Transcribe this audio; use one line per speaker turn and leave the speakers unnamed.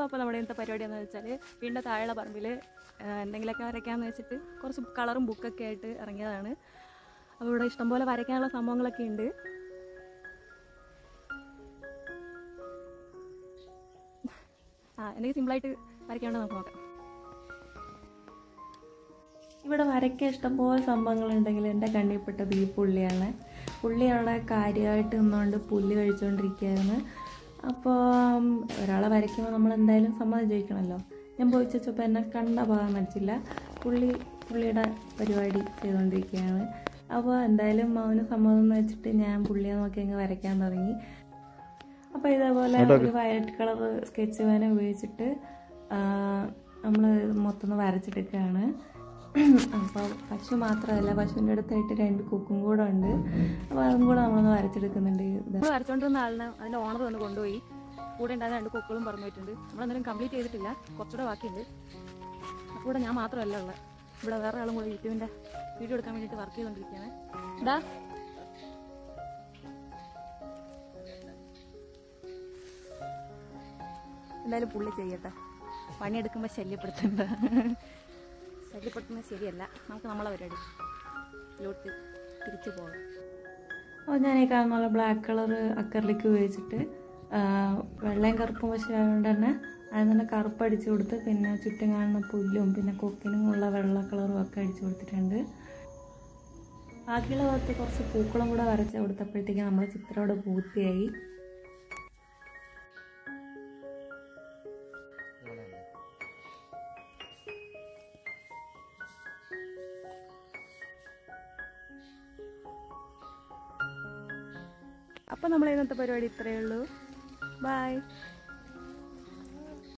അപ്പോൾ നമ്മുടെ ഇന്നത്തെ പരിപാടി എന്ന് വെച്ചാൽ വീടിൻ്റെ താഴെ പറമ്പിൽ എന്തെങ്കിലുമൊക്കെ വരയ്ക്കാമെന്ന് വെച്ചിട്ട് കുറച്ച് കളറും ബുക്കൊക്കെ ആയിട്ട് ഇറങ്ങിയതാണ് അപ്പോൾ ഇവിടെ ഇഷ്ടംപോലെ വരയ്ക്കാനുള്ള സംഭവങ്ങളൊക്കെ ഉണ്ട് ആ എന്തെങ്കിലും സിമ്പിളായിട്ട് വരയ്ക്കാണ്ട് നമുക്ക് നോക്കാം
ഇവിടെ വരയ്ക്കാൻ ഇഷ്ടംപോലെ സംഭവങ്ങളുണ്ടെങ്കിൽ എൻ്റെ കണ്ണിൽപ്പെട്ടത് ഈ പുള്ളിയാണ് പുള്ളി അവിടെ കാര്യമായിട്ട് നിന്നുകൊണ്ട് പുല്ല് കഴിച്ചുകൊണ്ടിരിക്കുകയായിരുന്നു അപ്പോൾ ഒരാളെ വരയ്ക്കുമ്പോൾ നമ്മൾ എന്തായാലും സമ്മതം ചോദിക്കണമല്ലോ ഞാൻ പോയി ചോദിച്ചപ്പോൾ എന്നെ കണ്ട ഭാഗം നടിച്ചില്ല പുള്ളി പുള്ളിയുടെ പരിപാടി ചെയ്തുകൊണ്ടിരിക്കുകയാണ് അപ്പോൾ എന്തായാലും അവന് സമ്മതം എന്ന് വെച്ചിട്ട് ഞാൻ പുള്ളിയെ നോക്കി അങ്ങ് വരയ്ക്കാൻ തുടങ്ങി അപ്പോൾ ഇതേപോലെ ഒരു വയലറ്റ് കളർ സ്കെച്ച് പേന ഉപയോഗിച്ചിട്ട് നമ്മൾ മൊത്തം ഒന്ന് വരച്ചെടുക്കുകയാണ് അപ്പോൾ പശു മാത്രമല്ല പശുവിൻ്റെ അടുത്തായിട്ട് രണ്ട് കുക്കും കൂടെ ഉണ്ട് അപ്പോൾ അതും കൂടെ നമ്മളൊന്ന് വരച്ചെടുക്കുന്നുണ്ട് ഇത്
നമ്മൾ വരച്ചോണ്ടിരുന്ന ആളിനെ അതിൻ്റെ ഓണർ വന്ന് കൊണ്ടുപോയി കൂടെ ഉണ്ടായിരുന്ന രണ്ട് കൊക്കുകളും പറഞ്ഞു പോയിട്ടുണ്ട് നമ്മളെന്തായാലും കംപ്ലീറ്റ് ചെയ്തിട്ടില്ല കുറച്ചുകൂടെ ബാക്കിയുണ്ട് അപ്പോൾ ഇവിടെ ഞാൻ മാത്രമല്ല ഉള്ളത് ഇവിടെ വേറെ ആളും കൂടെ യൂട്യൂബിൻ്റെ വീഡിയോ എടുക്കാൻ വേണ്ടിയിട്ട് വർക്ക് ചെയ്തുകൊണ്ടിരിക്കുകയാണ് ഇതാ എന്തായാലും പുള്ളി ചെയ്യട്ടെ പണിയെടുക്കുമ്പോൾ ശല്യപ്പെടുത്തണ്ട ശല്യപ്പെടുത്തുന്നത് ശരിയല്ല നമുക്ക് നമ്മളെ പരിപാടി ലോട്ട് തിരിച്ചു പോകാം
അപ്പോൾ ഞാൻ ഈ കാണുന്ന ബ്ലാക്ക് കളർ അക്കറിലേക്ക് ഉപയോഗിച്ചിട്ട് ആ, വെള്ളയും കറുപ്പും പക്ഷേ ആയതുകൊണ്ട് തന്നെ അതിൽ തന്നെ കറുപ്പ് അടിച്ചു കൊടുത്ത് പിന്നെ ചുറ്റും കാണുന്ന പുല്ലും പിന്നെ കൊക്കിനും ഉള്ള വെള്ള കളറും ഒക്കെ അടിച്ചു കൊടുത്തിട്ടുണ്ട് ബാക്കിയുള്ള ഭാഗത്ത് കുറച്ച് പൂക്കളും കൂടെ വരച്ച് കൊടുത്തപ്പോഴത്തേക്കും നമ്മുടെ ചിത്രം അവിടെ പൂർത്തിയായി
അപ്പം നമ്മൾ ഇന്നത്തെ പരിപാടി ഇത്രയേ ഉള്ളൂ ബൈ